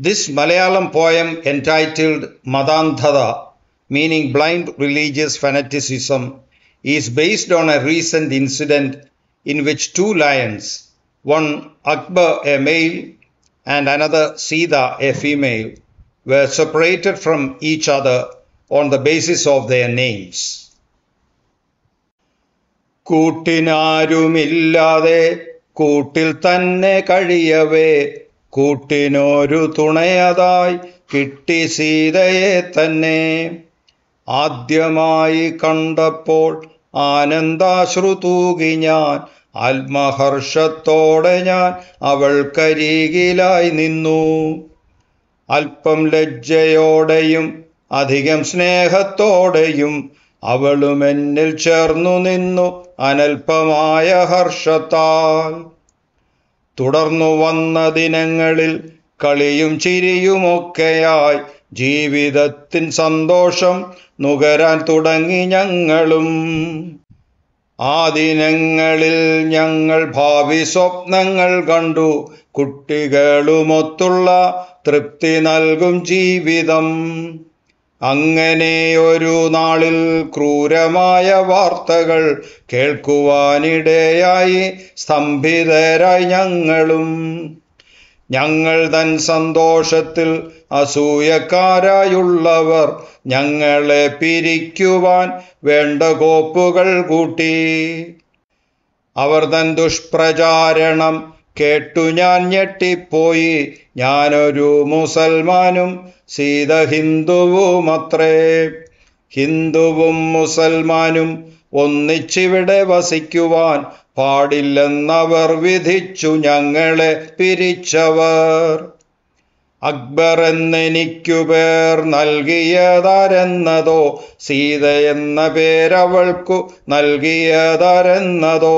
This Malayalam poem entitled Madandhada, meaning blind religious fanaticism, is based on a recent incident in which two lions, one Akbar a male and another Sita a female, were separated from each other on the basis of their names. കൂട്ടിനാരുമില്ലാതെ കൂട്ടിൽ തന്നെ കഴിയവേ കൂട്ടിനൊരു തുണയതായി കിട്ടി സീതയെ തന്നെ ആദ്യമായി കണ്ടപ്പോൾ ആനന്ദാശ്രു തൂകി ഞാൻ ആത്മഹർഷത്തോടെ ഞാൻ അവൾക്കരികിലായി നിന്നു അല്പം ലജ്ജയോടെയും അധികം സ്നേഹത്തോടെയും അവളും എന്നിൽ ചേർന്നു നിന്നു അനൽപമായ ഹർഷത്താൽ തുടർന്നു വന്ന ദിനങ്ങളിൽ കളിയും ചിരിയുമൊക്കെയായി ജീവിതത്തിൻ സന്തോഷം നുകരാൻ തുടങ്ങി ഞങ്ങളും ആ ദിനങ്ങളിൽ ഞങ്ങൾ ഭാവി സ്വപ്നങ്ങൾ കണ്ടു കുട്ടികളുമൊത്തുള്ള തൃപ്തി നൽകും ജീവിതം അങ്ങനെ ഒരു നാളിൽ ക്രൂരമായ വാർത്തകൾ കേൾക്കുവാനിടയായി സ്തംഭിതരായി ഞങ്ങളും ഞങ്ങൾ തൻ സന്തോഷത്തിൽ അസൂയക്കാരായുള്ളവർ ഞങ്ങളെ പിരിക്കുവാൻ വേണ്ട കോപ്പുകൾ കൂട്ടി അവർ തൻ ദുഷ്പ്രചാരണം കേട്ടു ഞാൻ ഞെട്ടിപ്പോയി ഞാനൊരു മുസൽമാനും സീത ഹിന്ദുവുമത്രേ ഹിന്ദുവും മുസൽമാനും ഒന്നിച്ചിവിടെ വസിക്കുവാൻ പാടില്ലെന്നവർ വിധിച്ചു ഞങ്ങളെ പിരിച്ചവർ അക്ബർ എന്നെനിക്കു പേർ നൽകിയതാരെന്നതോ സീത എന്ന പേരവൾക്കു നൽകിയതാരെന്നതോ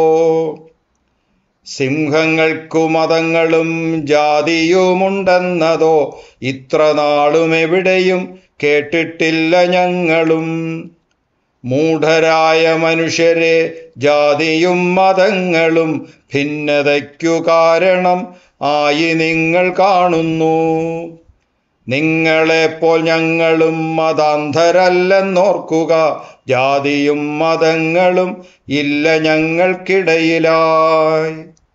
സിംഹങ്ങൾക്കു മതങ്ങളും ജാതിയുമുണ്ടെന്നതോ ഇത്ര നാളും എവിടെയും കേട്ടിട്ടില്ല ഞങ്ങളും മൂഢരായ മനുഷ്യരെ ജാതിയും മതങ്ങളും ഭിന്നതയ്ക്കു കാരണം ആയി നിങ്ങൾ കാണുന്നു നിങ്ങളെപ്പോൾ ഞങ്ങളും മതാന്ധരല്ലെന്നോർക്കുക ജാതിയും മതങ്ങളും ഇല്ല ഞങ്ങൾക്കിടയിലായി